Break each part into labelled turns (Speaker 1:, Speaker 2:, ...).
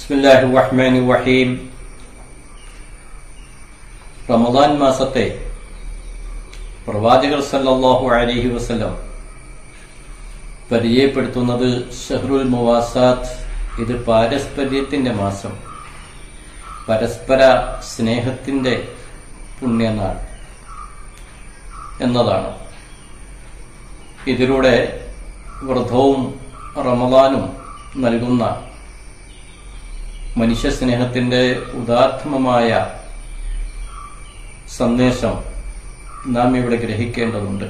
Speaker 1: ബിസ്മില്ലാഹി റഹ്മാൻ റഹീം റമദാൻ മാസത്തെ പ്രവാചകർ സല്ലല്ലാഹു അലൈഹി വസല്ലം പരിചയപ്പെടുത്തുന്നത് ഷഹ്റുൽ മുവാസാത്ത് ഇത് പാരസ്പര്യത്തിന്റെ മാസം പരസ്പര സ്നേഹത്തിന്റെ പുണ്യനാൾ എന്നതാണ് ഇതിലൂടെ വ്രതവും റമദാനും നൽകുന്ന മനുഷ്യസ്നേഹത്തിന്റെ ഉദാത്തമമായ സന്ദേശം നാം ഇവിടെ ഗ്രഹിക്കേണ്ടതുണ്ട്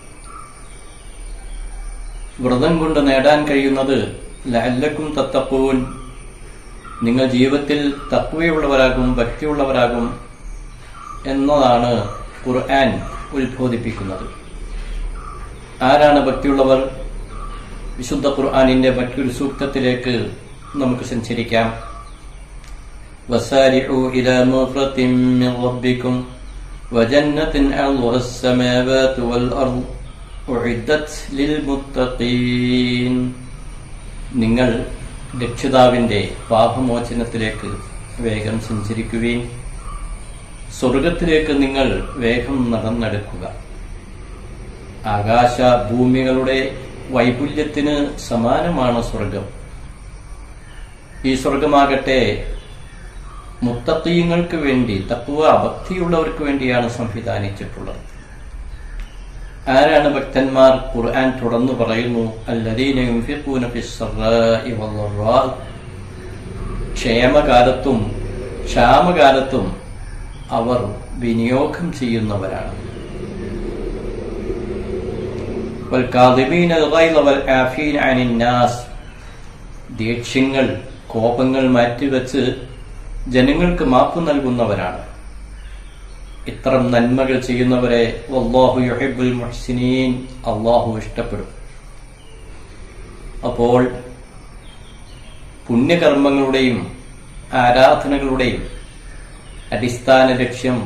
Speaker 1: വ്രതം കൊണ്ട് നേടാൻ കഴിയുന്നത് ലല്ലക്കും തത്തപ്പൂൻ നിങ്ങൾ ജീവിതത്തിൽ തത്വയുള്ളവരാകും ഭക്തിയുള്ളവരാകും എന്നതാണ് ഖുർആൻ ഉത്ബോധിപ്പിക്കുന്നത് ആരാണ് ഭക്തിയുള്ളവർ വിശുദ്ധ ഖുർആാനിന്റെ മറ്റൊരു സൂക്തത്തിലേക്ക് നമുക്ക് സഞ്ചരിക്കാം وسارعوا إلى مغفرة من ربكم وجنة عرضها السماوات والأرض أعدت للمتقين നിങ്ങൾ രക്ഷിതാവിന്റെ പാപമോചനത്തിലേക്ക് വേഗം സഞ്ചരിക്കുകയും സ്വർഗത്തിലേക്ക് നിങ്ങൾ വേഗം നടന്നെടുക്കുക ആകാശ ഭൂമികളുടെ വൈപുല്യത്തിന് സമാനമാണ് സ്വർഗം ഈ സ്വർഗമാകട്ടെ മുത്തത്തീയങ്ങൾക്ക് വേണ്ടി തത്വ ഭക്തിയുള്ളവർക്ക് വേണ്ടിയാണ് സംവിധാനിച്ചിട്ടുള്ളത് ആരാണ് ഭക്തന്മാർ ഖുർആൻ തുടർന്ന് പറയുന്നു അല്ലദീന യുൻഫിഖൂന ഫിസ്സറാഇ വദ്ദറാ ക്ഷേമകാലത്തും ക്ഷാമകാലത്തും അവർ വിനിയോഗം ചെയ്യുന്നവരാണ് والكاظمين الغيظ والعافين عن الناس ദേഷ്യങ്ങൾ കോപങ്ങൾ മാറ്റിവെച്ച് ജനങ്ങൾക്ക് മാപ്പ് നൽകുന്നവരാണ് ഇത്തരം നന്മകൾ ചെയ്യുന്നവരെ അള്ളാഹു യുഹിബുൽ മുഹ്സിനീൻ അള്ളാഹു ഇഷ്ടപ്പെടും അപ്പോൾ പുണ്യകർമ്മങ്ങളുടെയും ആരാധനകളുടെയും അടിസ്ഥാന ലക്ഷ്യം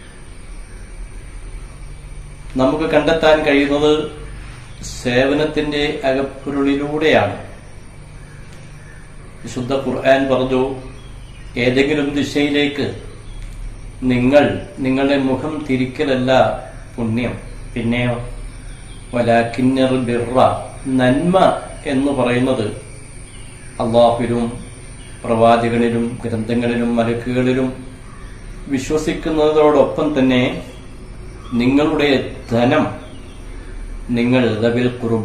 Speaker 1: നമുക്ക് കണ്ടെത്താൻ കഴിയുന്നത് സേവനത്തിന്റെ അകപ്പൊരുളിലൂടെയാണ് വിശുദ്ധ ഖുർആൻ പറഞ്ഞു ഏതെങ്കിലും ദിശയിലേക്ക് നിങ്ങൾ നിങ്ങളുടെ മുഖം തിരിക്കലല്ല പുണ്യം പിന്നെയോ വലാക്കിന്നർ ബിറ നന്മ എന്ന് പറയുന്നത് അള്ളാഹുവിലും പ്രവാചകനിലും ഗ്രന്ഥങ്ങളിലും മലക്കുകളിലും വിശ്വസിക്കുന്നതോടൊപ്പം തന്നെ നിങ്ങളുടെ ധനം നിങ്ങൾ ദബിൽ കുർബ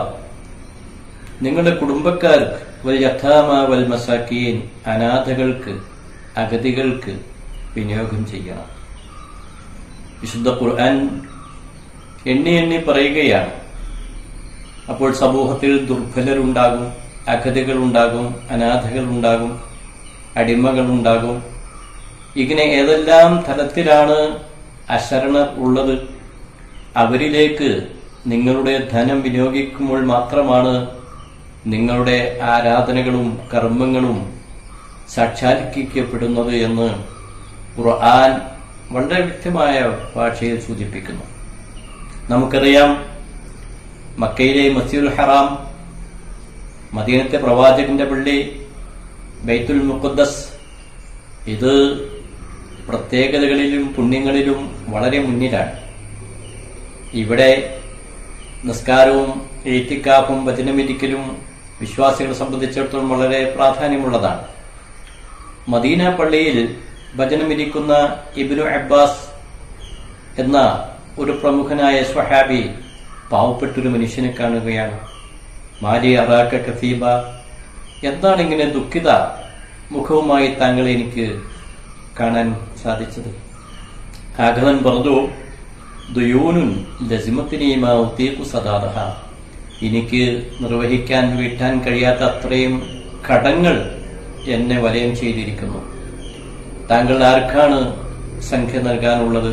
Speaker 1: നിങ്ങളുടെ കുടുംബക്കാർക്ക് വൽ യഥാമ വൽ മസാക്കീൻ അനാഥകൾക്ക് അഗതികൾക്ക് വിനിയോഗം ചെയ്യണം വിശുദ്ധ ഖുർആൻ എണ്ണി എണ്ണി പറയുകയാണ് അപ്പോൾ സമൂഹത്തിൽ ദുർബലരുണ്ടാകും അഗതികൾ ഉണ്ടാകും അനാഥകൾ ഉണ്ടാകും അടിമകൾ ഉണ്ടാകും ഇങ്ങനെ ഏതെല്ലാം തലത്തിലാണ് അശരണർ ഉള്ളത് അവരിലേക്ക് നിങ്ങളുടെ ധനം വിനിയോഗിക്കുമ്പോൾ മാത്രമാണ് നിങ്ങളുടെ ആരാധനകളും കർമ്മങ്ങളും സാക്ഷാത്കരിക്കപ്പെടുന്നത് എന്ന് ഖുർആൻ വളരെ വ്യക്തമായ ഭാഷയിൽ സൂചിപ്പിക്കുന്നു നമുക്കറിയാം മക്കയിലെ മസീദുൽ ഹറാം മദീനത്തെ പ്രവാചകന്റെ പള്ളി ബൈത്തുൽ മുഖദ്ദസ് ഇത് പ്രത്യേകതകളിലും പുണ്യങ്ങളിലും വളരെ മുന്നിലാണ് ഇവിടെ നിസ്കാരവും എഴുത്തിക്കാപ്പും വചനമിരിക്കലും വിശ്വാസികളെ സംബന്ധിച്ചിടത്തോളം വളരെ പ്രാധാന്യമുള്ളതാണ് മദീന പള്ളിയിൽ ഭജനമിരിക്കുന്ന ഇബിനു അബ്ബാസ് എന്ന ഒരു പ്രമുഖനായ സ്വഹാബി പാവപ്പെട്ടൊരു മനുഷ്യനെ കാണുകയാണ് മാലി അറാക്ക കസീബ എന്താണ് ഇങ്ങനെ ദുഃഖിത മുഖവുമായി താങ്കളെ എനിക്ക് കാണാൻ സാധിച്ചത് ആഘവൻ പറഞ്ഞു ദുയൂനുൻ ലസിമത്തിനീമാവുത്തീക്കു സദാദഹ എനിക്ക് നിർവഹിക്കാൻ വീട്ടാൻ കഴിയാത്ത അത്രയും കടങ്ങൾ എന്നെ വലയം ചെയ്തിരിക്കുന്നു താങ്കൾ ആർക്കാണ് സംഖ്യ നൽകാനുള്ളത്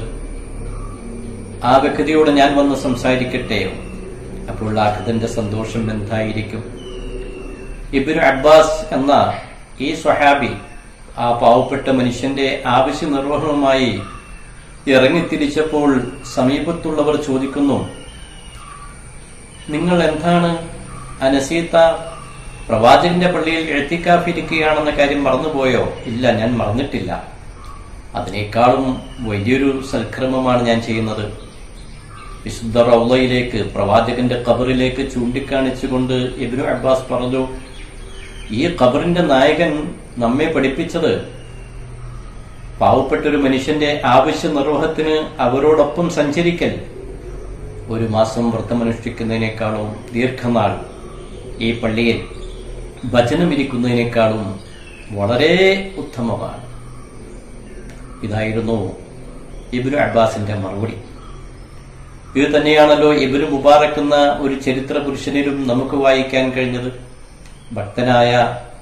Speaker 1: ആ വ്യക്തിയോട് ഞാൻ വന്ന് സംസാരിക്കട്ടെയോ അപ്പോൾ ആഖിദന്റെ സന്തോഷം എന്തായിരിക്കും ഇബിന് അബ്ബാസ് എന്ന ഈ സ്വഹാബി ആ പാവപ്പെട്ട മനുഷ്യന്റെ ആവശ്യ നിർവഹണവുമായി ഇറങ്ങിത്തിരിച്ചപ്പോൾ സമീപത്തുള്ളവർ ചോദിക്കുന്നു നിങ്ങൾ എന്താണ് അനസീത്ത പ്രവാചകന്റെ പള്ളിയിൽ എഴുത്തിക്കാഫിരിക്കുകയാണെന്ന കാര്യം മറന്നുപോയോ ഇല്ല ഞാൻ മറന്നിട്ടില്ല അതിനേക്കാളും വലിയൊരു സൽക്രമമാണ് ഞാൻ ചെയ്യുന്നത് വിശുദ്ധ റൗലയിലേക്ക് പ്രവാചകന്റെ ഖബറിലേക്ക് ചൂണ്ടിക്കാണിച്ചുകൊണ്ട് ഇബ്നു അബ്ബാസ് പറഞ്ഞു ഈ ഖബറിന്റെ നായകൻ നമ്മെ പഠിപ്പിച്ചത് പാവപ്പെട്ട ഒരു മനുഷ്യന്റെ ആവശ്യ നിർവഹത്തിന് അവരോടൊപ്പം സഞ്ചരിക്കൽ ഒരു മാസം വ്രതമനുഷ്ഠിക്കുന്നതിനേക്കാളും ദീർഘനാൾ ഈ പള്ളിയിൽ ഭജനമിരിക്കുന്നതിനേക്കാളും വളരെ ഉത്തമമാണ് ഇതായിരുന്നു ഇബിനു അബ്ബാസിന്റെ മറുപടി ഇത് തന്നെയാണല്ലോ ഇബിനു മുബാറക് എന്ന ഒരു ചരിത്ര പുരുഷനിലും നമുക്ക് വായിക്കാൻ കഴിഞ്ഞത് ഭക്തനായ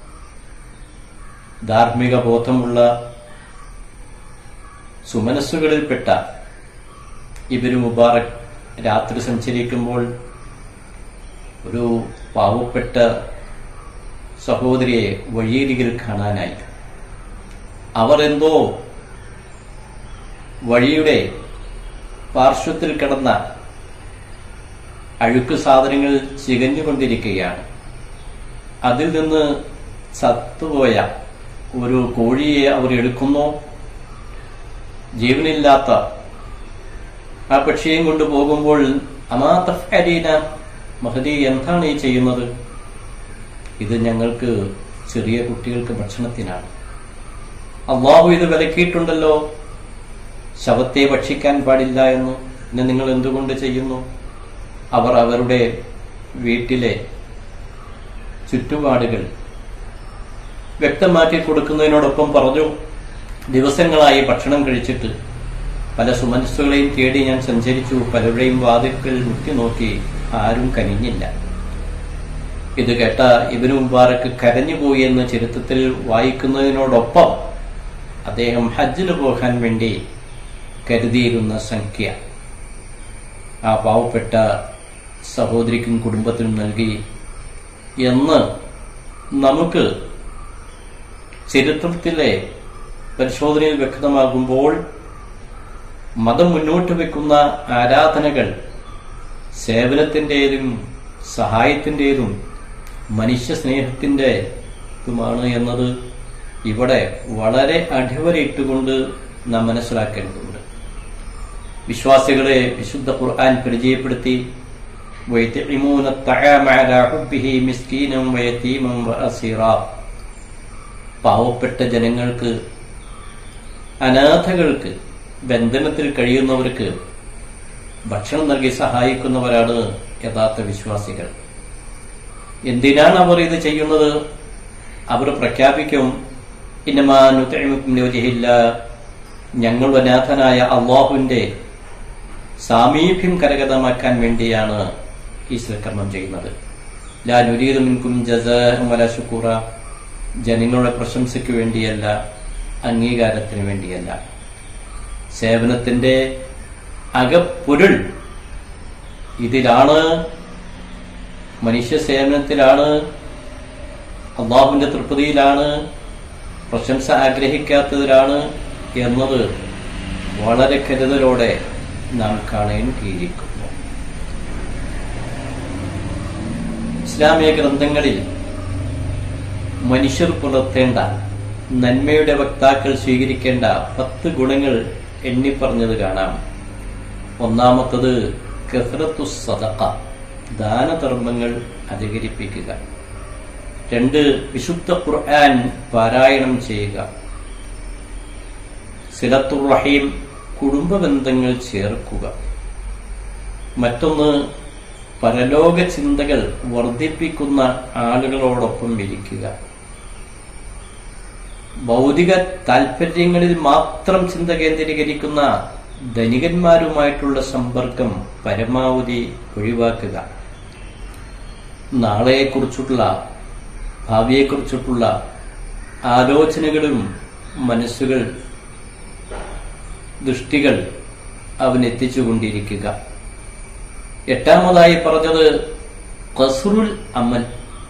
Speaker 1: ധാർമ്മിക ബോധമുള്ള സുമനസ്സുകളിൽപ്പെട്ട ഇബിനു മുബാറക് രാത്രി സഞ്ചരിക്കുമ്പോൾ ഒരു പാവപ്പെട്ട സഹോദരിയെ വഴിയരികിൽ കാണാനായി അവർ എന്തോ വഴിയുടെ പാർശ്വത്തിൽ കിടന്ന അഴുക്ക് സാധനങ്ങൾ ചികഞ്ഞുകൊണ്ടിരിക്കുകയാണ് അതിൽ നിന്ന് ചത്തുപോയ ഒരു കോഴിയെ അവർ എടുക്കുന്നു ജീവനില്ലാത്ത ആ പക്ഷിയെയും കൊണ്ട് പോകുമ്പോൾ അമാതഫ് അരീന മഹദി എന്താണ് ഈ ചെയ്യുന്നത് ഇത് ഞങ്ങൾക്ക് ചെറിയ കുട്ടികൾക്ക് ഭക്ഷണത്തിനാണ് അള്ളാഹു ഇത് വിലക്കിയിട്ടുണ്ടല്ലോ ശവത്തെ ഭക്ഷിക്കാൻ പാടില്ല എന്ന് പിന്നെ നിങ്ങൾ എന്തുകൊണ്ട് ചെയ്യുന്നു അവർ അവരുടെ വീട്ടിലെ ചുറ്റുപാടുകൾ വ്യക്തമാക്കി കൊടുക്കുന്നതിനോടൊപ്പം പറഞ്ഞു ദിവസങ്ങളായി ഭക്ഷണം കഴിച്ചിട്ട് പല സുമനസ്സുകളെയും തേടി ഞാൻ സഞ്ചരിച്ചു പലരുടെയും വാതിൽക്കൽ മുറ്റി നോക്കി ആരും കനിഞ്ഞില്ല ഇത് കേട്ട ഇബിനു മുബാറക്ക് കരഞ്ഞുപോയി എന്ന് ചരിത്രത്തിൽ വായിക്കുന്നതിനോടൊപ്പം അദ്ദേഹം ഹജ്ജിന് പോകാൻ വേണ്ടി കരുതിയിരുന്ന സംഖ്യ ആ പാവപ്പെട്ട സഹോദരിക്കും കുടുംബത്തിനും നൽകി എന്ന് നമുക്ക് ചരിത്രത്തിലെ പരിശോധനയിൽ വ്യക്തമാകുമ്പോൾ മതം മുന്നോട്ട് വെക്കുന്ന ആരാധനകൾ സേവനത്തിൻ്റെതും സഹായത്തിൻ്റെതും മനുഷ്യ സ്നേഹത്തിൻ്റെതുമാണ് എന്നത് ഇവിടെ വളരെ അടിവരയിട്ടുകൊണ്ട് നാം മനസ്സിലാക്കേണ്ടതുണ്ട് വിശ്വാസികളെ വിശുദ്ധ ഖുർആൻ പരിചയപ്പെടുത്തി ويطعمون الطعام على حبه مسكينا ويتيما وأسيرا പാവപ്പെട്ട ജനങ്ങൾക്ക് അനാഥകൾക്ക് ബന്ധനത്തിൽ കഴിയുന്നവർക്ക് ഭക്ഷണം നൽകി സഹായിക്കുന്നവരാണ് യഥാർത്ഥ വിശ്വാസികൾ എന്തിനാണ് അവർ ഇത് ചെയ്യുന്നത് അവർ പ്രഖ്യാപിക്കും ഇന്നമാനുത്തില്ല ഞങ്ങൾ അനാഥനായ അള്ളാഹുവിന്റെ സാമീപ്യം കരഗതമാക്കാൻ വേണ്ടിയാണ് ഈ സൽക്കർമ്മം ചെയ്യുന്നത് ലാ നുരീദ് മിൻകും ജസല ശുക്കൂറ ജനങ്ങളുടെ പ്രശംസയ്ക്ക് വേണ്ടിയല്ല അംഗീകാരത്തിന് വേണ്ടിയല്ല സേവനത്തിന്റെ അകപ്പൊരുൾ ഇതിലാണ് മനുഷ്യ സേവനത്തിലാണ് അള്ളാഹുവിന്റെ തൃപ്തിയിലാണ് പ്രശംസ ആഗ്രഹിക്കാത്തതിലാണ് എന്നത് വളരെ കരുതലോടെ നാം കാണേണ്ടിയിരിക്കുന്നു ഇസ്ലാമിക ഗ്രന്ഥങ്ങളിൽ മനുഷ്യർ പുലർത്തേണ്ട നന്മയുടെ വക്താക്കൾ സ്വീകരിക്കേണ്ട പത്ത് ഗുണങ്ങൾ എണ്ണിപ്പറഞ്ഞത് കാണാം ഒന്നാമത്തത് കെഹ്റത്തു സദക്ക ദാനധർമ്മങ്ങൾ അധികരിപ്പിക്കുക രണ്ട് വിശുദ്ധ ഖുർആൻ പാരായണം ചെയ്യുക സിലത്തുർ റഹീം കുടുംബ ബന്ധങ്ങൾ ചേർക്കുക മറ്റൊന്ന് പരലോക ചിന്തകൾ വർദ്ധിപ്പിക്കുന്ന ആളുകളോടൊപ്പം ഇരിക്കുക ഭൗതിക താൽപര്യങ്ങളിൽ മാത്രം ചിന്ത കേന്ദ്രീകരിക്കുന്ന ധനികന്മാരുമായിട്ടുള്ള സമ്പർക്കം പരമാവധി ഒഴിവാക്കുക നാളെയെക്കുറിച്ചുള്ള ഭാവിയെക്കുറിച്ചിട്ടുള്ള ആലോചനകളും മനസ്സുകൾ ദൃഷ്ടികൾ അവൻ എത്തിച്ചുകൊണ്ടിരിക്കുക എട്ടാമതായി പറഞ്ഞത് കസുറുൽ അമൽ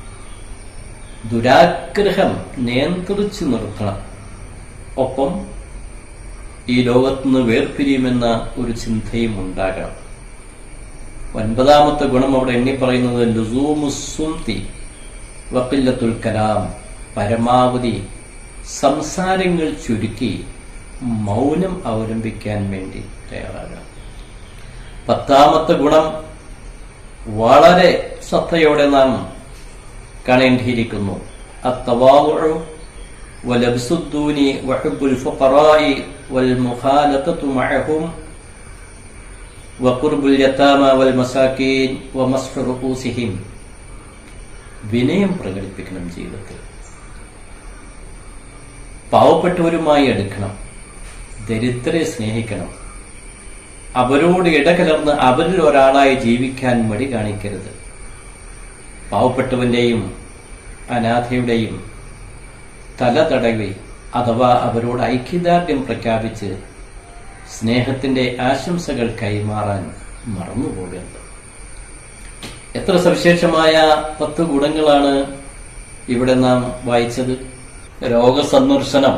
Speaker 1: ദുരാഗ്രഹം നിയന്ത്രിച്ചു നിർത്തണം ഒപ്പം ഈ ലോകത്തുനിന്ന് വേർപിരിയുമെന്ന ഒരു ചിന്തയും ഉണ്ടാകണം ഒൻപതാമത്തെ ഗുണം അവിടെ എണ്ണി പറയുന്നത് ലുസൂമുസുംതി വക്കില്ലത്തുൽ കലാം പരമാവധി സംസാരങ്ങൾ ചുരുക്കി മൗനം അവലംബിക്കാൻ വേണ്ടി തയ്യാറാകാം പത്താമത്തെ ഗുണം വളരെ ശ്രദ്ധയോടെ നാം കാണേണ്ടിയിരിക്കുന്നു التواضع ولبس الدون وحب الفقراء والمخالطة معهم وقرب اليتامى والمساكين ومسح رؤوسهم വിനയം പ്രകടിപ്പിക്കണം ജീവിതത്തിൽ പാവപ്പെട്ടവരുമായി എടുക്കണം ദരിദ്രരെ സ്നേഹിക്കണം അവരോട് ഇടകലർന്ന് അവരിൽ ഒരാളായി ജീവിക്കാൻ മടി കാണിക്കരുത് പാവപ്പെട്ടവന്റെയും അനാഥയുടെയും തല തടവി അഥവാ അവരോട് ഐക്യദാർഢ്യം പ്രഖ്യാപിച്ച് സ്നേഹത്തിന്റെ ആശംസകൾ കൈമാറാൻ മറന്നുപോകരുത് എത്ര സവിശേഷമായ പത്ത് ഗുണങ്ങളാണ് ഇവിടെ നാം വായിച്ചത് രോഗസന്ദർശനം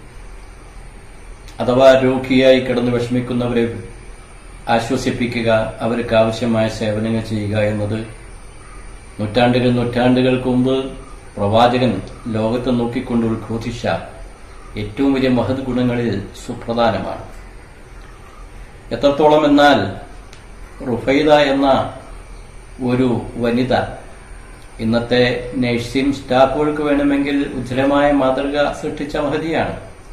Speaker 1: അഥവാ രോഗിയായി കിടന്ന് വിഷമിക്കുന്നവരെ ആശ്വസിപ്പിക്കുക അവർക്ക് ആവശ്യമായ സേവനങ്ങൾ ചെയ്യുക എന്നത് നൂറ്റാണ്ടുകൾ നൂറ്റാണ്ടുകൾക്ക് മുമ്പ് പ്രവാചകൻ ലോകത്തെ നോക്കിക്കൊണ്ട് ഉദ്ഘോഷിച്ച ഏറ്റവും വലിയ മഹത് ഗുണങ്ങളിൽ സുപ്രധാനമാണ് എത്രത്തോളം എന്നാൽ റുഫൈദ എന്ന ഒരു വനിത ഇന്നത്തെ നഴ്സിംഗ് സ്റ്റാഫുകൾക്ക് വേണമെങ്കിൽ ഉജ്ജ്വലമായ മാതൃക സൃഷ്ടിച്ച മഹതിയാണ്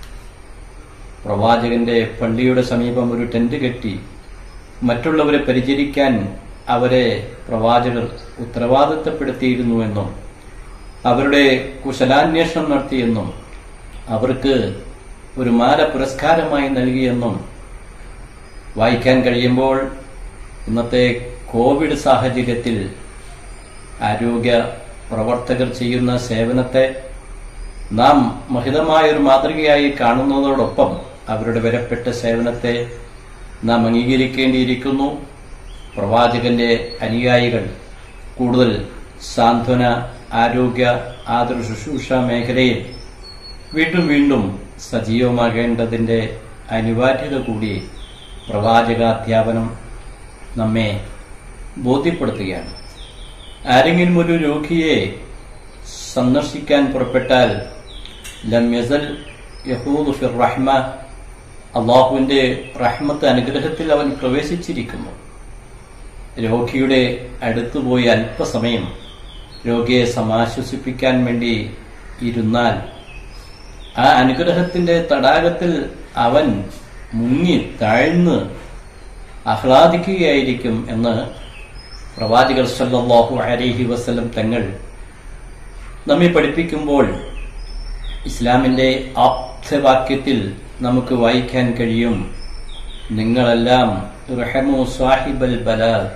Speaker 1: പ്രവാചകന്റെ പള്ളിയുടെ സമീപം ഒരു ടെന്റ് കെട്ടി മറ്റുള്ളവരെ പരിചരിക്കാൻ അവരെ പ്രവാചകർ ഉത്തരവാദിത്തപ്പെടുത്തിയിരുന്നു എന്നും അവരുടെ കുശലാന്വേഷണം നടത്തിയെന്നും അവർക്ക് ഒരു മാല പുരസ്കാരമായി നൽകിയെന്നും വായിക്കാൻ കഴിയുമ്പോൾ ഇന്നത്തെ കോവിഡ് സാഹചര്യത്തിൽ ആരോഗ്യ പ്രവർത്തകർ ചെയ്യുന്ന സേവനത്തെ നാം മഹിതമായ ഒരു മാതൃകയായി കാണുന്നതോടൊപ്പം അവരുടെ വിലപ്പെട്ട സേവനത്തെ നാം അംഗീകരിക്കേണ്ടിയിരിക്കുന്നു പ്രവാചകന്റെ അനുയായികൾ കൂടുതൽ സാന്ത്വന ആരോഗ്യ ആതുര ശുശ്രൂഷ മേഖലയിൽ വീണ്ടും വീണ്ടും സജീവമാകേണ്ടതിന്റെ അനിവാര്യത കൂടി പ്രവാചകാധ്യാപനം നമ്മെ ബോധ്യപ്പെടുത്തുകയാണ് ആരെങ്കിലും ഒരു രോഗിയെ സന്ദർശിക്കാൻ പുറപ്പെട്ടാൽ ലം യസൽ യഹൂദ് ഫിർ റഹ്മ അള്ളാഹുവിന്റെ റഹ്മത്ത് അനുഗ്രഹത്തിൽ അവൻ പ്രവേശിച്ചിരിക്കുന്നു രോഗിയുടെ അടുത്ത് പോയി അല്പസമയം രോഗിയെ സമാശ്വസിപ്പിക്കാൻ വേണ്ടി ഇരുന്നാൽ ആ അനുഗ്രഹത്തിന്റെ തടാകത്തിൽ അവൻ മുങ്ങി താഴ്ന്ന് ആഹ്ലാദിക്കുകയായിരിക്കും എന്ന് പ്രവാചകർ സല്ലല്ലാഹു അലൈഹി വസല്ലം തങ്ങൾ നമ്മെ പഠിപ്പിക്കുമ്പോൾ ഇസ്ലാമിന്റെ ആപ്തവാക്യത്തിൽ നമുക്ക് വായിക്കാൻ കഴിയും നിങ്ങളെല്ലാം റഹമു സാഹിബൽ ബലാൽ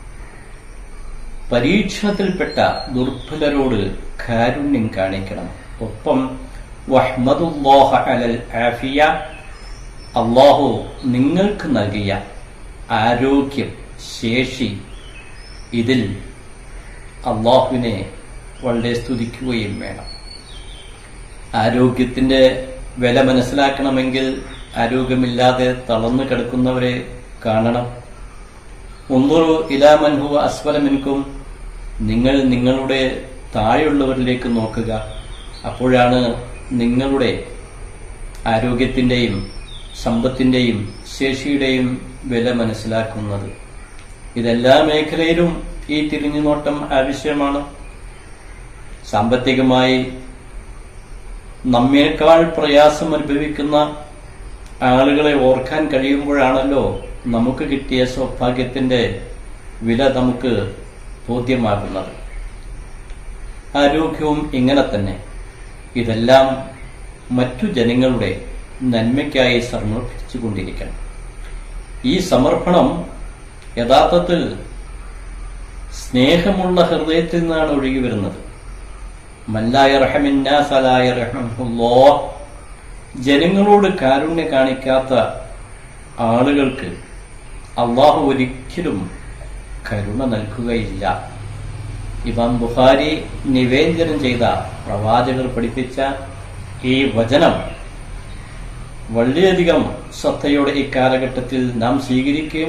Speaker 1: പരീക്ഷണത്തിൽപ്പെട്ട ദുർബലരോട് കാരുണ്യം കാണിക്കണം ഒപ്പം വഹ്മദുല്ലാഹ അലൽ ആഫിയ അള്ളാഹു നിങ്ങൾക്ക് നൽകിയ ആരോഗ്യം ശേഷി ഇതിൽ അള്ളാഹുവിനെ വളരെ സ്തുതിക്കുകയും വേണം ആരോഗ്യത്തിന്റെ വില മനസ്സിലാക്കണമെങ്കിൽ ആരോഗ്യമില്ലാതെ തളർന്നു കിടക്കുന്നവരെ കാണണം ഒന്നൊരു ഇലാമൻഹു അസ്വലമെനിക്കും നിങ്ങൾ നിങ്ങളുടെ താഴെയുള്ളവരിലേക്ക് നോക്കുക അപ്പോഴാണ് നിങ്ങളുടെ ആരോഗ്യത്തിന്റെയും സമ്പത്തിന്റെയും ശേഷിയുടെയും വില മനസ്സിലാക്കുന്നത് ഇതെല്ലാ മേഖലയിലും ഈ തിരിഞ്ഞുനോട്ടം ആവശ്യമാണ് സാമ്പത്തികമായി നമ്മേക്കാൾ പ്രയാസം അനുഭവിക്കുന്ന ആളുകളെ ഓർക്കാൻ കഴിയുമ്പോഴാണല്ലോ നമുക്ക് കിട്ടിയ സൗഭാഗ്യത്തിന്റെ വില നമുക്ക് ബോധ്യമാകുന്നത് ആരോഗ്യവും ഇങ്ങനെ തന്നെ ഇതെല്ലാം മറ്റു ജനങ്ങളുടെ നന്മയ്ക്കായി സമർപ്പിച്ചുകൊണ്ടിരിക്കണം ഈ സമർപ്പണം യഥാർത്ഥത്തിൽ സ്നേഹമുള്ള ഹൃദയത്തിൽ നിന്നാണ് ഒഴുകി വരുന്നത് മല്ലായ റഹമിന്നാസലായ റഹമുല്ലോ ജനങ്ങളോട് കാരുണ്യം കാണിക്കാത്ത ആളുകൾക്ക് അള്ളാഹു ഒരിക്കലും കരുണ നൽകുകയില്ല ഇമാം ബുഖാരി നിവേദനം ചെയ്ത പ്രവാചകർ പഠിപ്പിച്ച ഈ വചനം വളരെയധികം ശ്രദ്ധയോടെ ഈ കാലഘട്ടത്തിൽ നാം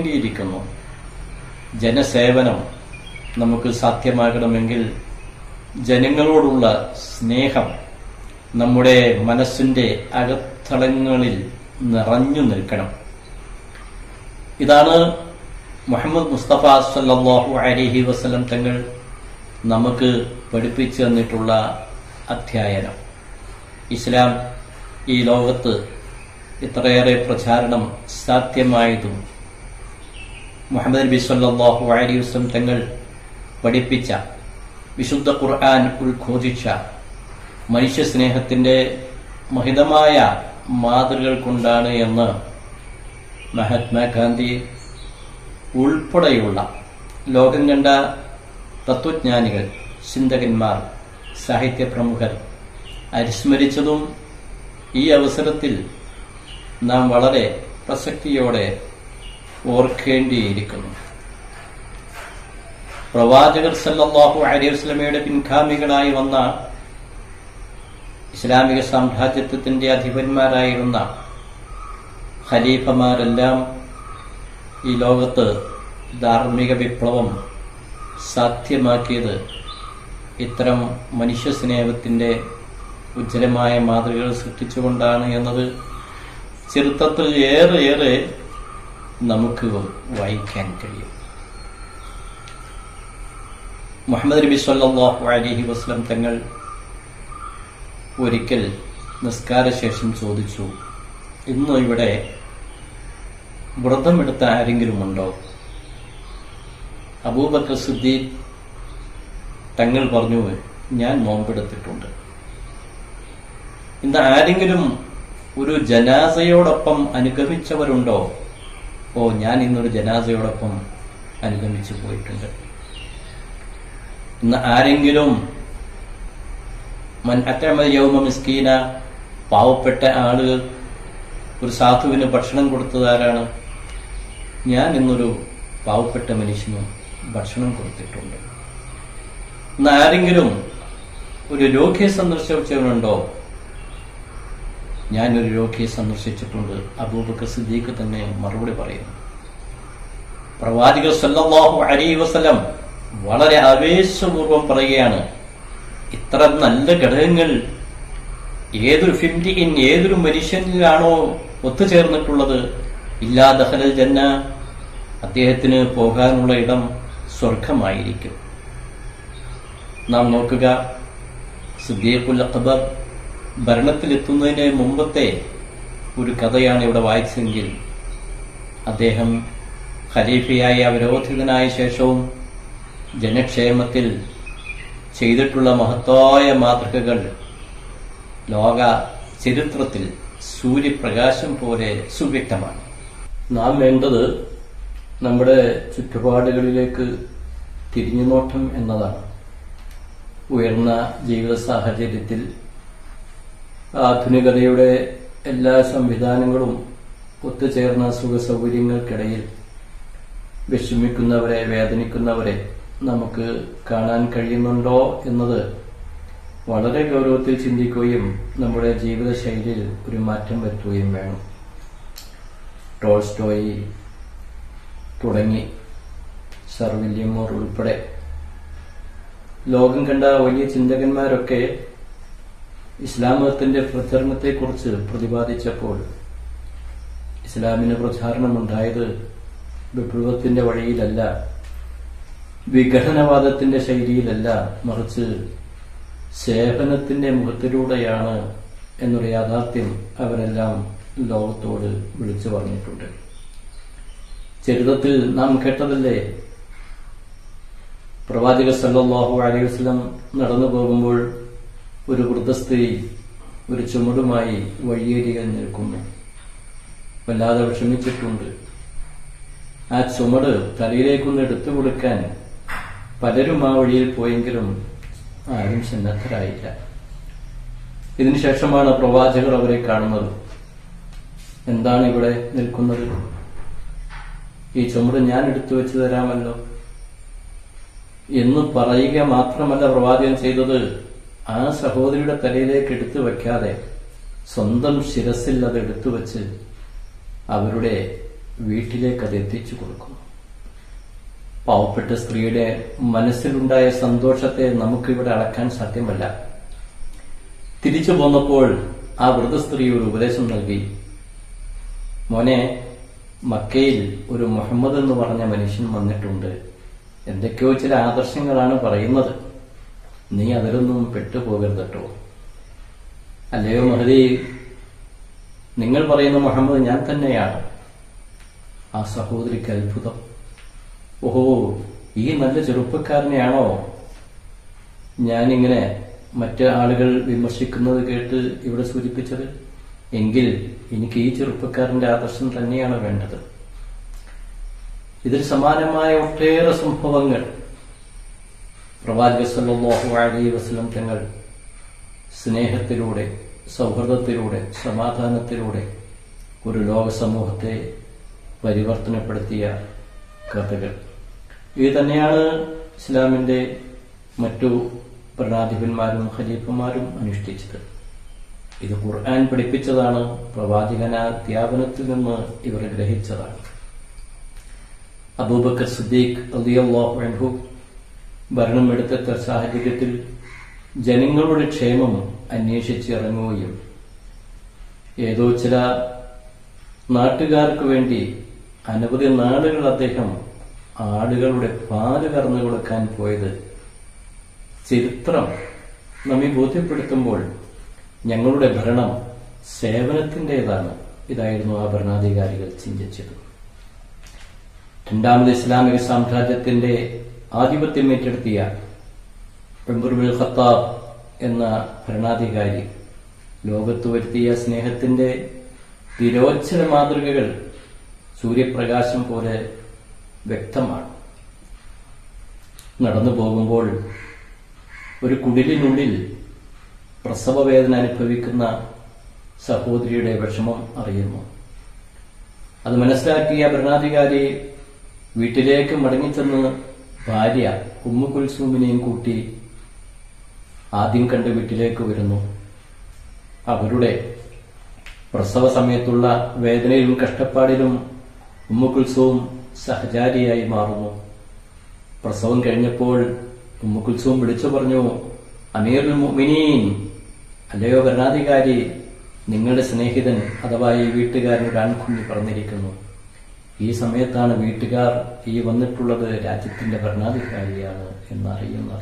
Speaker 1: സ്വീകരിക്കേണ്ടിയിരിക്കുന്നു ജനസേവനം നമുക്ക് സാധ്യമാകണമെങ്കിൽ ജനങ്ങളോടുള്ള സ്നേഹം നമ്മുടെ മനസ്സിന്റെ അകത്തളങ്ങളിൽ നിറഞ്ഞു നിൽക്കണം ഇതാണ് മുഹമ്മദ് മുസ്തഫ സല്ലാഹു അലഹി വസ്ലം തങ്ങൾ നമുക്ക് പഠിപ്പിച്ചു തന്നിട്ടുള്ള അധ്യയനം ഇസ്ലാം ഈ ലോകത്ത് ഇത്രയേറെ പ്രചാരണം സാധ്യമായതും മുഹമ്മദ് നബി സല്ലാഹു അലൈഹി വസ്ലം തങ്ങൾ പഠിപ്പിച്ച വിശുദ്ധ ഖുർആൻ ഉദ്ഘോഷിച്ച മനുഷ്യ സ്നേഹത്തിന്റെ മഹിതമായ മാതൃകൾ കൊണ്ടാണ് എന്ന് മഹാത്മാഗാന്ധി ഉൾപ്പെടെയുള്ള ലോകം കണ്ട തത്വജ്ഞാനികൾ ചിന്തകന്മാർ സാഹിത്യ പ്രമുഖർ അനുസ്മരിച്ചതും ഈ അവസരത്തിൽ നാം വളരെ പ്രസക്തിയോടെ ഓർക്കേണ്ടിയിരിക്കുന്നു പ്രവാചകർ സല്ലാഹു അലൈഹി വസ്ലമയുടെ പിൻഗാമികളായി വന്ന ഇസ്ലാമിക സാമ്രാജ്യത്വത്തിന്റെ അധിപന്മാരായിരുന്ന ഖലീഫമാരെല്ലാം ഈ ലോകത്ത് ധാർമ്മിക വിപ്ലവം സാധ്യമാക്കിയത് ഇത്തരം മനുഷ്യ സ്നേഹത്തിന്റെ ഉജ്ജ്വലമായ മാതൃകകൾ സൃഷ്ടിച്ചുകൊണ്ടാണ് എന്നത് ചരിത്രത്തിൽ ഏറെ ഏറെ നമുക്ക് വായിക്കാൻ കഴിയും മുഹമ്മദ് നബി സല്ലാഹു അലഹി വസ്ലം തങ്ങൾ ഒരിക്കൽ നിസ്കാരശേഷം ചോദിച്ചു ഇന്ന് ഇവിടെ വ്രതമെടുത്ത ആരെങ്കിലും ഉണ്ടോ അബൂബക്കർ സിദ്ദീഖ് തങ്ങൾ പറഞ്ഞു ഞാൻ നോമ്പെടുത്തിട്ടുണ്ട് ഇന്ന് ആരെങ്കിലും ഒരു ജനാസയോടൊപ്പം അനുഗമിച്ചവരുണ്ടോ ഓ ഞാൻ ഇന്നൊരു ജനാസയോടൊപ്പം അനുഗമിച്ചു പോയിട്ടുണ്ട് ഇന്ന് ആരെങ്കിലും മൻ അറ്റമ യൗമ മിസ്കീന പാവപ്പെട്ട ആളുകൾ ഒരു സാധുവിന് ഭക്ഷണം കൊടുത്തത് ആരാണ് ഞാൻ ഇന്നൊരു പാവപ്പെട്ട മനുഷ്യന് ഭക്ഷണം കൊടുത്തിട്ടുണ്ട് ഇന്ന് ആരെങ്കിലും ഒരു രോഗിയെ സന്ദർശിച്ചവരുണ്ടോ ഞാനൊരു രോഗിയെ സന്ദർശിച്ചിട്ടുണ്ട് അബൂബക്കർ സിദ്ദീഖ് തന്നെ മറുപടി പറയുന്നു പ്രവാചകർ സല്ലല്ലാഹു അലൈഹി വസല്ലം വളരെ ആവേശപൂർവം പറയുകയാണ് ഇത്ര നല്ല ഘടകങ്ങൾ ഏതൊരു ഫിംറ്റിൻ ഏതൊരു മനുഷ്യനിലാണോ ഒത്തുചേർന്നിട്ടുള്ളത് ഇല്ലാ ദഹലൽ ജന്ന അദ്ദേഹത്തിന് പോകാനുള്ള ഇടം സ്വർഗമായിരിക്കും നാം നോക്കുക സുദ്ദീഖുൽ അക്ബർ ഭരണത്തിലെത്തുന്നതിന് മുമ്പത്തെ ഒരു കഥയാണ് ഇവിടെ വായിച്ചതെങ്കിൽ അദ്ദേഹം ഖലീഫയായി അവരോധിതനായ ശേഷവും ജനക്ഷേമത്തിൽ ചെയ്തിട്ടുള്ള മഹത്തായ മാതൃകകൾ ലോക ചരിത്രത്തിൽ സൂര്യപ്രകാശം പോലെ സുവ്യക്തമാണ് നാം വേണ്ടത് നമ്മുടെ ചുറ്റുപാടുകളിലേക്ക് തിരിഞ്ഞുനോട്ടം എന്നതാണ് ഉയർന്ന ജീവിത സാഹചര്യത്തിൽ ആധുനികതയുടെ എല്ലാ സംവിധാനങ്ങളും ഒത്തുചേർന്ന സുഖ സൗകര്യങ്ങൾക്കിടയിൽ വിഷമിക്കുന്നവരെ വേദനിക്കുന്നവരെ നമുക്ക് കാണാൻ കഴിയുന്നുണ്ടോ എന്നത് വളരെ ഗൗരവത്തിൽ ചിന്തിക്കുകയും നമ്മുടെ ജീവിതശൈലിയിൽ ഒരു മാറ്റം വരുത്തുകയും വേണം ടോൾസ്റ്റോയി തുടങ്ങി സർ വില്യം മോർ ഉൾപ്പെടെ ലോകം കണ്ട വലിയ ചിന്തകന്മാരൊക്കെ ഇസ്ലാം മതത്തിന്റെ പ്രചരണത്തെക്കുറിച്ച് പ്രതിപാദിച്ചപ്പോൾ ഇസ്ലാമിന് പ്രചാരണമുണ്ടായത് വിപ്ലവത്തിന്റെ വഴിയിലല്ല വിഘടനവാദത്തിന്റെ ശൈലിയിലല്ല മറിച്ച് സേവനത്തിന്റെ മുഖത്തിലൂടെയാണ് എന്നൊരു യാഥാർത്ഥ്യം അവരെല്ലാം ലോകത്തോട് വിളിച്ചു പറഞ്ഞിട്ടുണ്ട് ചരിത്രത്തിൽ നാം കേട്ടതല്ലേ പ്രവാചക സല്ലാഹു അലൈഹി വസ്ലം നടന്നു പോകുമ്പോൾ ഒരു വൃദ്ധസ്ത്രീ ഒരു ചുമടുമായി വഴിയേരികൾ നിൽക്കുന്നു വല്ലാതെ വിഷമിച്ചിട്ടുണ്ട് ആ ചുമട് തലയിലേക്കൊന്ന് എടുത്തു കൊടുക്കാൻ പലരും ആ വഴിയിൽ പോയെങ്കിലും ആരും സന്നദ്ധരായില്ല ഇതിനുശേഷമാണ് പ്രവാചകർ അവരെ കാണുന്നത് എന്താണ് ഇവിടെ നിൽക്കുന്നത് ഈ ചുമട് ഞാൻ എടുത്തു വെച്ചു തരാമല്ലോ എന്ന് പറയുക മാത്രമല്ല പ്രവാചകൻ ചെയ്തത് ആ സഹോദരിയുടെ തലയിലേക്ക് എടുത്തു വെക്കാതെ സ്വന്തം ശിരസിൽ അത് എടുത്തു വെച്ച് അവരുടെ വീട്ടിലേക്ക് അത് എത്തിച്ചു കൊടുക്കുന്നു പാവപ്പെട്ട സ്ത്രീയുടെ മനസ്സിലുണ്ടായ സന്തോഷത്തെ നമുക്കിവിടെ അളക്കാൻ സാധ്യമല്ല തിരിച്ചു പോന്നപ്പോൾ ആ വൃദ്ധസ്ത്രീ ഒരു ഉപദേശം നൽകി മോനെ മക്കയിൽ ഒരു മുഹമ്മദ് എന്ന് പറഞ്ഞ മനുഷ്യൻ വന്നിട്ടുണ്ട് എന്തൊക്കെയോ ചില ആദർശങ്ങളാണ് പറയുന്നത് നീ അതിലൊന്നും പെട്ടുപോകരുത് കേട്ടോ അല്ലയോ മഹദി നിങ്ങൾ പറയുന്ന മുഹമ്മദ് ഞാൻ തന്നെയാണ് ആ സഹോദരിക്ക് അത്ഭുതം ഓഹോ ഈ നല്ല ചെറുപ്പക്കാരനെയാണോ ഞാനിങ്ങനെ മറ്റ് ആളുകൾ വിമർശിക്കുന്നത് കേട്ട് ഇവിടെ സൂചിപ്പിച്ചത് എങ്കിൽ എനിക്ക് ഈ ചെറുപ്പക്കാരന്റെ ആദർശം തന്നെയാണ് വേണ്ടത് ഇതിൽ സമാനമായ ഒട്ടേറെ സംഭവങ്ങൾ പ്രവാചക സല്ലല്ലാഹു അലൈഹി വസല്ലം തങ്ങൾ സ്നേഹത്തിലൂടെ സൗഹൃദത്തിലൂടെ സമാധാനത്തിലൂടെ ഒരു ലോക സമൂഹത്തെ പരിവർത്തനപ്പെടുത്തിയ കഥകൾ ഇത് തന്നെയാണ് ഇസ്ലാമിന്റെ മറ്റു ഭരണാധിപന്മാരും ഖലീഫന്മാരും അനുഷ്ഠിച്ചത് ഇത് ഖുർആൻ പഠിപ്പിച്ചതാണ് പ്രവാചകന അധ്യാപനത്തിൽ നിന്ന് ഇവർ ഗ്രഹിച്ചതാണ് അബൂബക്കർ സിദ്ദീഖ് റളിയല്ലാഹു അൻഹു ഭരണമെടുത്ത സാഹചര്യത്തിൽ ജനങ്ങളുടെ ക്ഷേമം അന്വേഷിച്ചിറങ്ങുകയും ഏതോ ചില നാട്ടുകാർക്ക് വേണ്ടി അനവധി നാടുകൾ അദ്ദേഹം ആടുകളുടെ പാല് കറന്നു കൊടുക്കാൻ പോയത് ചരിത്രം നമ്മെ ബോധ്യപ്പെടുത്തുമ്പോൾ ഞങ്ങളുടെ ഭരണം സേവനത്തിൻ്റെതാണ് ഇതായിരുന്നു ആ ഭരണാധികാരികൾ ചിന്തിച്ചത് രണ്ടാമത് ഇസ്ലാമിക സാമ്രാജ്യത്തിന്റെ ആധിപത്യം ഏറ്റെടുത്തിയ ഉമറുൽ ഖത്താബ് എന്ന ഭരണാധികാരി ലോകത്ത് വരുത്തിയ സ്നേഹത്തിന്റെ തിരോച്ചന മാതൃകകൾ സൂര്യപ്രകാശം പോലെ വ്യക്തമാണ് നടന്നു പോകുമ്പോൾ ഒരു കുടിലിനുള്ളിൽ പ്രസവവേദന അനുഭവിക്കുന്ന സഹോദരിയുടെ വിഷമം അറിയുന്നു അത് മനസ്സിലാക്കിയ ഭരണാധികാരി വീട്ടിലേക്ക് മടങ്ങിച്ചെന്ന് ഭാര്യ ഉമ്മു കുൽസൂമിനെയും കൂട്ടി ആദ്യം കണ്ട് വീട്ടിലേക്ക് വരുന്നു അവരുടെ പ്രസവ സമയത്തുള്ള വേദനയിലും കഷ്ടപ്പാടിലും ഉമ്മു കുൽസൂം സഹചാരിയായി മാറുന്നു പ്രസവം കഴിഞ്ഞപ്പോൾ ഉമ്മു കുൽസൂം വിളിച്ചു പറഞ്ഞു അമീറുൽ മുഅ്മിനീൻ അല്ലയോ ഭരണാധികാരി നിങ്ങളുടെ സ്നേഹിതൻ അഥവാ ഈ വീട്ടുകാരൻ ഒരു ആൺകുഞ്ഞി പറഞ്ഞിരിക്കുന്നു ഈ സമയത്താണ് വീട്ടുകാർ ഈ വന്നിട്ടുള്ളത് രാജ്യത്തിന്റെ ഭരണാധികാരിയാണ് എന്നറിയുന്നത്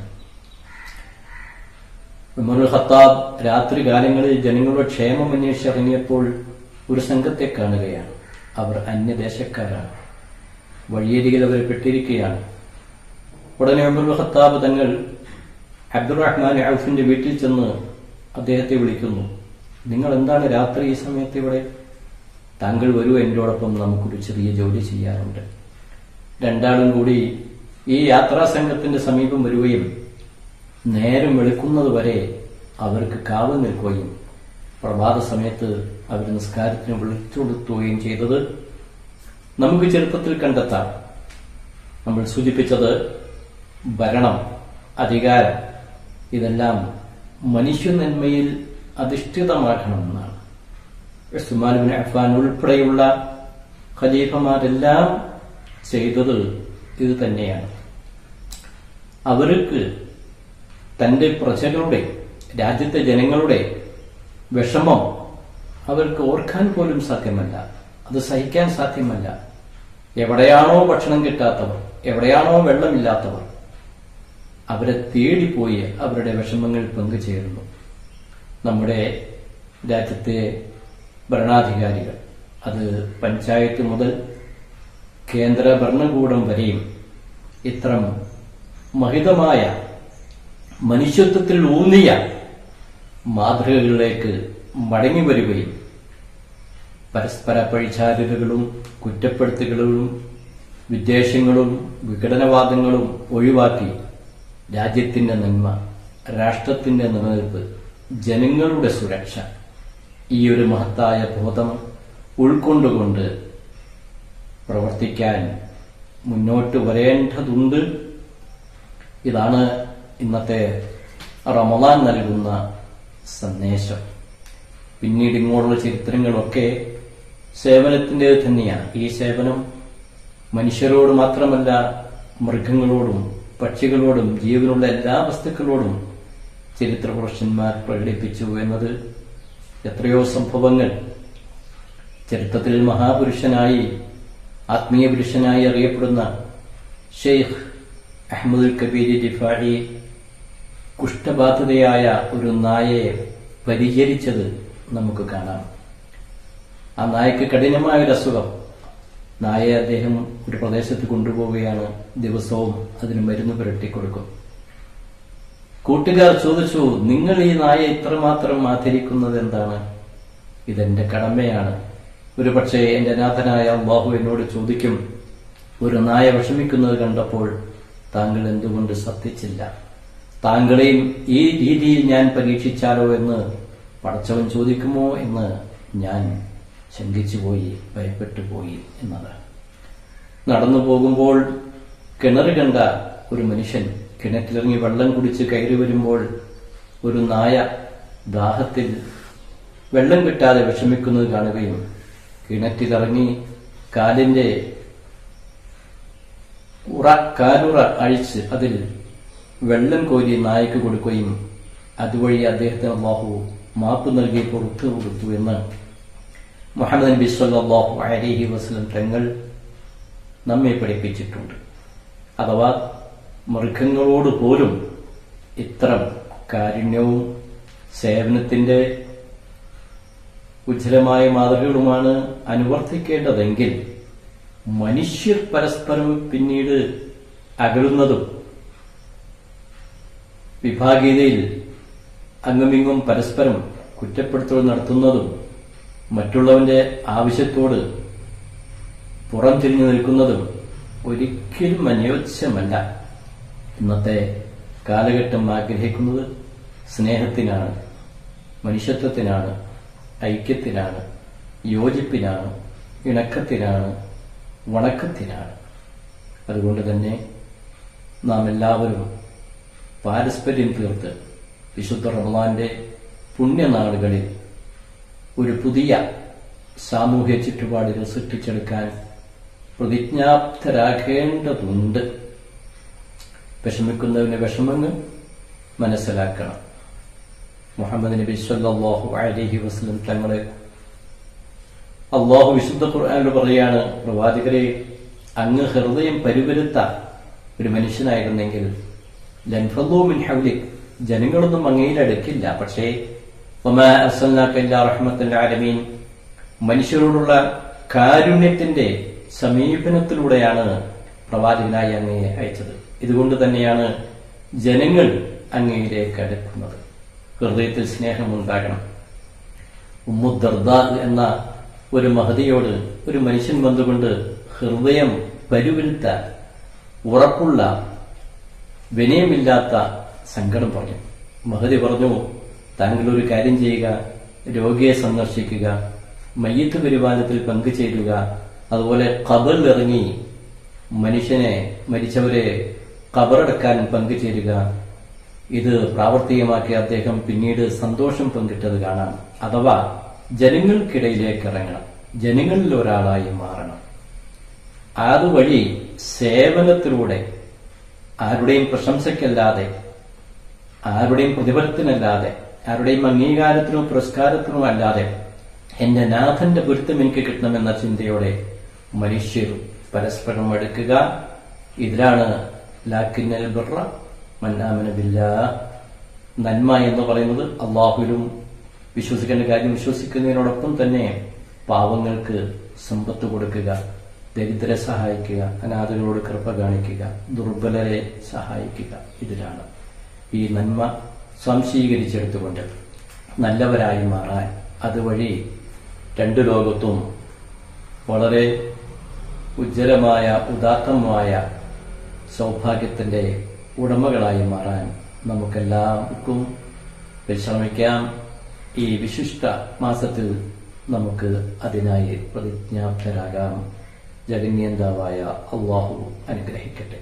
Speaker 1: ഉമറുൽ ഖത്താബ് രാത്രി കാലങ്ങളിൽ ജനങ്ങളുടെ ക്ഷേമം അന്വേഷിച്ചിറങ്ങിയപ്പോൾ ഒരു സംഘത്തെ കാണുകയാണ് അവർ അന്യദേശക്കാരാണ് വഴിയരികിൽ അവർ പെട്ടിരിക്കുകയാണ് ഉടനെ ഉമറുൽ ഖത്താബ് തങ്ങൾ അബ്ദുറഹ്മാൻ ഔഫിന്റെ വീട്ടിൽ ചെന്ന് അദ്ദേഹത്തെ വിളിക്കുന്നു നിങ്ങൾ എന്താണ് രാത്രി ഈ സമയത്ത് ഇവിടെ താങ്കൾ വരൂ എന്നോടൊപ്പം നമുക്കൊരു ചെറിയ ജോലി ചെയ്യാറുണ്ട് രണ്ടാളും കൂടി ഈ യാത്രാ സംഘത്തിന്റെ സമീപം വരികയും നേരം വെളുക്കുന്നത് വരെ അവർക്ക് കാവൽ നിൽക്കുകയും പ്രഭാത സമയത്ത് അവർ നിസ്കാരത്തിന് വിളിച്ചുകൊടുത്തുകയും ചെയ്തത് നമുക്ക് ചെറുപ്പത്തിൽ കണ്ടെത്താം നമ്മൾ സൂചിപ്പിച്ചത് ഭരണം അധികാരം ഇതെല്ലാം മനുഷ്യ നന്മയിൽ അധിഷ്ഠിതമാക്കണമെന്നാണ് ഉസ്മാൻ ബിൻ അഫ്ഫാൻ ഉൾപ്പെടെയുള്ള ഖലീഫമാരെല്ലാം ചെയ്തത് ഇത് തന്നെയാണ് അവർക്ക് തന്റെ പ്രജകളുടെ രാജ്യത്തെ ജനങ്ങളുടെ വിഷമം അവർക്ക് ഓർക്കാൻ പോലും സാധ്യമല്ല അത് സഹിക്കാൻ സാധ്യമല്ല എവിടെയാണോ ഭക്ഷണം കിട്ടാത്തവർ എവിടെയാണോ വെള്ളമില്ലാത്തവർ അവരെ തേടിപ്പോയി അവരുടെ വിഷമങ്ങൾ പങ്കുചേരുന്നു നമ്മുടെ രാജ്യത്തെ ഭരണാധികാരികൾ അത് പഞ്ചായത്ത് മുതൽ കേന്ദ്ര ഭരണകൂടം വരെയും ഇത്തരം മഹിതമായ മനുഷ്യത്വത്തിൽ ഊന്നിയ മാതൃകകളിലേക്ക് മടങ്ങി വരികയും പരസ്പര പഴിചാരലുകളും കുറ്റപ്പെടുത്തുകളും വിദ്വേഷങ്ങളും വിഘടനവാദങ്ങളും ഒഴിവാക്കി രാജ്യത്തിന്റെ നന്മ രാഷ്ട്രത്തിന്റെ നിലനിൽപ്പ് ജനങ്ങളുടെ സുരക്ഷ ഈ ഒരു മഹത്തായ ബോധം ഉൾക്കൊണ്ടുകൊണ്ട് പ്രവർത്തിക്കാൻ മുന്നോട്ട് വരേണ്ടതുണ്ട് ഇതാണ് ഇന്നത്തെ റമദാൻ നൽകുന്ന സന്ദേശം പിന്നീട് ഇങ്ങോട്ടുള്ള ചരിത്രങ്ങളൊക്കെ സേവനത്തിൻ്റെത് തന്നെയാണ് ഈ സേവനം മനുഷ്യരോട് മാത്രമല്ല മൃഗങ്ങളോടും പക്ഷികളോടും ജീവനുള്ള എല്ലാ വസ്തുക്കളോടും ചരിത്ര പുരുഷന്മാർ പ്രകടിപ്പിച്ചു എന്നത് എത്രയോ സംഭവങ്ങൾ ചരിത്രത്തിൽ മഹാപുരുഷനായി ആത്മീയ പുരുഷനായി അറിയപ്പെടുന്ന ഷെയ്ഖ് അഹമ്മദുൽ കബീരി ഡിഫാഴി കുഷ്ഠബാധിതയായ ഒരു നായയെ പരിചരിച്ചത് നമുക്ക് കാണാം ആ നായക്ക് കഠിനമായ ഒരു അസുഖം നായയെ അദ്ദേഹം ഒരു പ്രദേശത്ത് കൊണ്ടുപോവുകയാണ് ദിവസവും അതിന് മരുന്ന് പുരട്ടി കൊടുക്കും കൂട്ടുകാർ ചോദിച്ചു നിങ്ങൾ ഈ നായയെ ഇത്രമാത്രം ആദരിക്കുന്നത് എന്താണ് ഇതെന്റെ കടമയാണ് ഒരു പക്ഷേ എന്റെ നാഥനായ അള്ളാഹു എന്നോട് ചോദിക്കും ഒരു നായ വിഷമിക്കുന്നത് കണ്ടപ്പോൾ താങ്കൾ എന്തുകൊണ്ട് ശ്രദ്ധിച്ചില്ല താങ്കളെയും ഈ രീതിയിൽ ഞാൻ പരീക്ഷിച്ചാലോ എന്ന് പടച്ചവൻ ചോദിക്കുമോ എന്ന് ഞാൻ ശങ്കിച്ചുപോയി ഭയപ്പെട്ടു പോയി എന്നത് നടന്നു പോകുമ്പോൾ കിണർ കണ്ട ഒരു മനുഷ്യൻ കിണറ്റിലിറങ്ങി വെള്ളം കുടിച്ച് കയറി വരുമ്പോൾ ഒരു നായ ദാഹത്തിൽ വെള്ളം കിട്ടാതെ വിഷമിക്കുന്നത് കാണുകയും കിണറ്റിലിറങ്ങി കാലിന്റെ ഉറ കാലുറ അഴിച്ച് അതിൽ വെള്ളം കോരി നായക്ക് കൊടുക്കുകയും അതുവഴി അദ്ദേഹത്തിന് അള്ളാഹു മാപ്പ് നൽകി പുറത്തു കൊടുത്തു എന്ന് മുഹമ്മദ് നബി സല്ലല്ലാഹു അലൈഹി വസല്ലം തങ്ങൾ നമ്മെ പഠിപ്പിച്ചിട്ടുണ്ട് അഥവാ മൃഗങ്ങളോട് പോലും ഇത്തരം കാരുണ്യവും സേവനത്തിന്റെ ഉജ്ജ്വലമായ മാതൃകകളുമാണ് അനുവർത്തിക്കേണ്ടതെങ്കിൽ മനുഷ്യർ പരസ്പരം പിന്നീട് അകലുന്നതും വിഭാഗീയതയിൽ അങ്ങുമിങ്ങും പരസ്പരം കുറ്റപ്പെടുത്തൽ നടത്തുന്നതും മറ്റുള്ളവന്റെ ആവശ്യത്തോട് പുറം തിരിഞ്ഞു നിൽക്കുന്നതും ഒരിക്കലും അനുയോജ്യമല്ല ഇന്നത്തെ കാലഘട്ടം ആഗ്രഹിക്കുന്നത് സ്നേഹത്തിനാണ് മനുഷ്യത്വത്തിനാണ് ഐക്യത്തിനാണ് യോജിപ്പിനാണ് ഇണക്കത്തിനാണ് വണക്കത്തിനാണ് അതുകൊണ്ട് തന്നെ നാം എല്ലാവരും പാരസ്പര്യം തീർത്ത് വിശുദ്ധ റഹ്മാന്റെ പുണ്യനാളുകളിൽ ഒരു പുതിയ സാമൂഹ്യ ചുറ്റുപാടുകൾ സൃഷ്ടിച്ചെടുക്കാൻ പ്രതിജ്ഞാപ്തരാകേണ്ടതുണ്ട് വിഷമിക്കുന്നതിന്റെ വിഷമങ്ങൾ മനസ്സിലാക്കണം മുഹമ്മദ് നബി സല്ലല്ലാഹു അലൈഹി വസല്ലം തങ്ങളെ അള്ളാഹു വിശുദ്ധ ഖുർആനിൽ പറയാണ് പ്രവാചകരെ അങ്ങ് ഹൃദയം പരിവരുത്ത ഒരു മനുഷ്യനായിരുന്നെങ്കിൽ ലൻഫദൂ മിൻ ഹൗലിക് ജനങ്ങളൊന്നും അങ്ങയിലടുക്കില്ല പക്ഷേ വമാ അർസൽനാക ഇല്ലാ റഹ്മത്തൽ ആലമീൻ മനുഷ്യരോടുള്ള കാരുണ്യത്തിന്റെ സമീപനത്തിലൂടെയാണ് പ്രവാചകനായി അങ്ങയെ അയച്ചത് ഇതുകൊണ്ട് തന്നെയാണ് ജനങ്ങൾ അങ്ങയിലേക്ക് അടുക്കുന്നത് ഹൃദയത്തിൽ സ്നേഹമുണ്ടാകണം ഉമ്മുദർദ എന്ന ഒരു മഹതിയോട് ഒരു മനുഷ്യൻ വന്നുകൊണ്ട് ഹൃദയം പരുവിരുത്ത ഉറപ്പുള്ള വിനയമില്ലാത്ത സങ്കടം പറഞ്ഞു മഹതി പറഞ്ഞു താങ്കൾ ഒരു കാര്യം ചെയ്യുക രോഗിയെ സന്ദർശിക്കുക മയ്യത്ത് പരിപാലനത്തിൽ പങ്കുചേരുക അതുപോലെ ഖബറിൽ ഇറങ്ങി മനുഷ്യനെ മരിച്ചവരെ ഖബറടക്കാൻ പങ്കുചേരുക ഇത് പ്രാവർത്തികമാക്കി അദ്ദേഹം പിന്നീട് സന്തോഷം പങ്കിട്ടത് കാണാം അഥവാ ജനങ്ങൾക്കിടയിലേക്ക് ഇറങ്ങണം ജനങ്ങളിൽ ഒരാളായി മാറണം അതുവഴി സേവനത്തിലൂടെ ആരുടെയും പ്രശംസയ്ക്കല്ലാതെ ആരുടെയും പ്രതിഫലത്തിനല്ലാതെ ആരുടെയും അംഗീകാരത്തിനോ പുരസ്കാരത്തിനോ അല്ലാതെ എന്റെ നാഥന്റെ പൊരുത്തം എനിക്ക് കിട്ടണമെന്ന ചിന്തയോടെ മനുഷ്യർ പരസ്പരം എടുക്കുക ഇതിലാണ് ലാക്കിന്നൽ ബിർറ മന്നാമന ബില്ലാ നന്മ എന്ന് പറയുന്നത് അള്ളാഹുലും വിശ്വസിക്കേണ്ട കാര്യം വിശ്വസിക്കുന്നതിനോടൊപ്പം തന്നെ പാവങ്ങൾക്ക് സമ്പത്ത് കൊടുക്കുക ദരിദ്രരെ സഹായിക്കുക അനാഥകളോട് കൃപ കാണിക്കുക ദുർബലരെ സഹായിക്കുക ഇതിലാണ് ഈ നന്മ സംശീകരിച്ചെടുത്തുകൊണ്ട് നല്ലവരായി മാറാൻ അതുവഴി രണ്ടു ലോകത്തും വളരെ ഉജ്ജ്വലമായ ഉദാത്തമായ സൗഭാഗ്യത്തിന്റെ ഉടമകളായി മാറാൻ നമുക്കെല്ലാവർക്കും പരിശ്രമിക്കാം ഈ വിശിഷ്ട മാസത്തിൽ നമുക്ക് അതിനായി പ്രതിജ്ഞാപ്തരാകാം ജഗന്യന്താവായ അള്ളാഹു അനുഗ്രഹിക്കട്ടെ